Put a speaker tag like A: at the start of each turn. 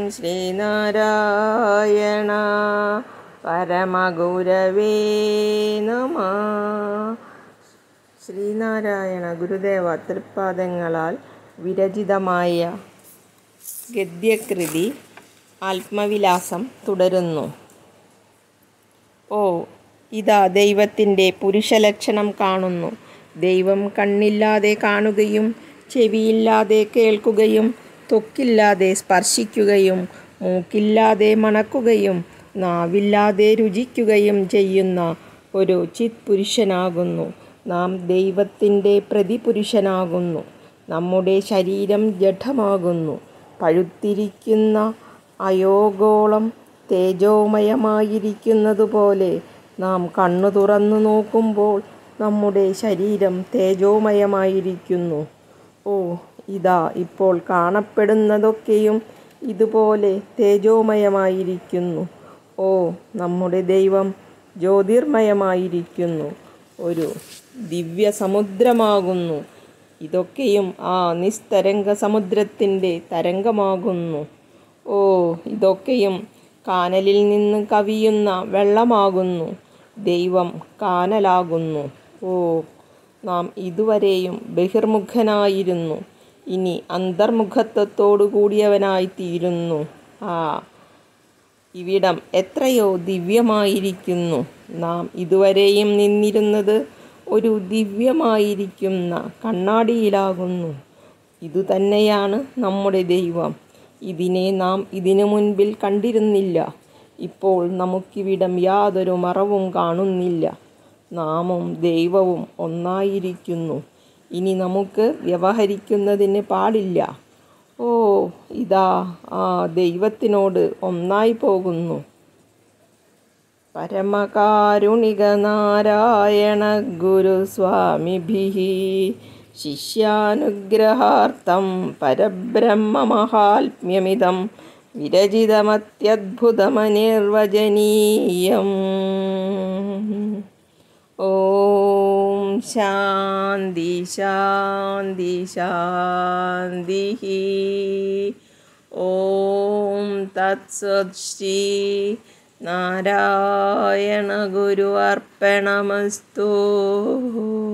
A: ശ്രീനാരായണ പരമഗുരവേ നമ ശ്രീനാരായണ ഗുരുദേവ തൃപ്പാദങ്ങളാൽ വിരചിതമായ ഗദ്യകൃതി ആത്മവിലാസം തുടരുന്നു ഓ ഇതാ ദൈവത്തിൻ്റെ പുരുഷലക്ഷണം കാണുന്നു ദൈവം കണ്ണില്ലാതെ കാണുകയും ചെവിയില്ലാതെ കേൾക്കുകയും ത്വക്കില്ലാതെ സ്പർശിക്കുകയും മൂക്കില്ലാതെ മണക്കുകയും നാവില്ലാതെ രുചിക്കുകയും ചെയ്യുന്ന ഒരു ചിത് പുരുഷനാകുന്നു നാം ദൈവത്തിൻ്റെ പ്രതിപുരുഷനാകുന്നു നമ്മുടെ ശരീരം ജഡമാകുന്നു പഴുത്തിരിക്കുന്ന അയോഗോളം തേജോമയമായിരിക്കുന്നതുപോലെ നാം കണ്ണു തുറന്നു നോക്കുമ്പോൾ നമ്മുടെ ശരീരം തേജോമയമായിരിക്കുന്നു ഓ ഇതാ ഇപ്പോൾ കാണപ്പെടുന്നതൊക്കെയും ഇതുപോലെ തേജോമയമായിരിക്കുന്നു ഓ നമ്മുടെ ദൈവം ജ്യോതിർമയമായിരിക്കുന്നു ഒരു ദിവ്യ സമുദ്രമാകുന്നു ഇതൊക്കെയും ആ നിസ്തരംഗ സമുദ്രത്തിൻ്റെ തരംഗമാകുന്നു ഓ ഇതൊക്കെയും കാനലിൽ നിന്ന് കവിയുന്ന വെള്ളമാകുന്നു ദൈവം കാനലാകുന്നു ഓ നാം ഇതുവരെയും ബഹിർമുഖനായിരുന്നു ഇനി അന്തർമുഖത്വത്തോടു കൂടിയവനായിത്തീരുന്നു ആ ഇവിടം എത്രയോ ദിവ്യമായിരിക്കുന്നു നാം ഇതുവരെയും നിന്നിരുന്നത് ഒരു ദിവ്യമായിരിക്കുന്ന കണ്ണാടിയിലാകുന്നു ഇതുതന്നെയാണ് നമ്മുടെ ദൈവം ഇതിനെ നാം ഇതിനു മുൻപിൽ കണ്ടിരുന്നില്ല ഇപ്പോൾ നമുക്കിവിടം യാതൊരു മറവും കാണുന്നില്ല നാമും ദൈവവും ഒന്നായിരിക്കുന്നു ഇനി നമുക്ക് വ്യവഹരിക്കുന്നതിന് പാടില്ല ഓ ഇതാ ആ ദൈവത്തിനോട് ഒന്നായി പോകുന്നു പരമകാരുണിക നാരായണ ഗുരുസ്വാമിഭിः ശിഷ്യാനുഗ്രഹാർത്ഥം പരബ്രഹ്മമഹാത്മ്യമിതം വിരചിതമത്യദ്ഭുതമനിർവചനീയം ഓം ശാന്തി ശാന്തി ശാന്തി ഓം തത്സത് ശ്രീ നാരായണ ഗുരു അർപ്പണമസ്തു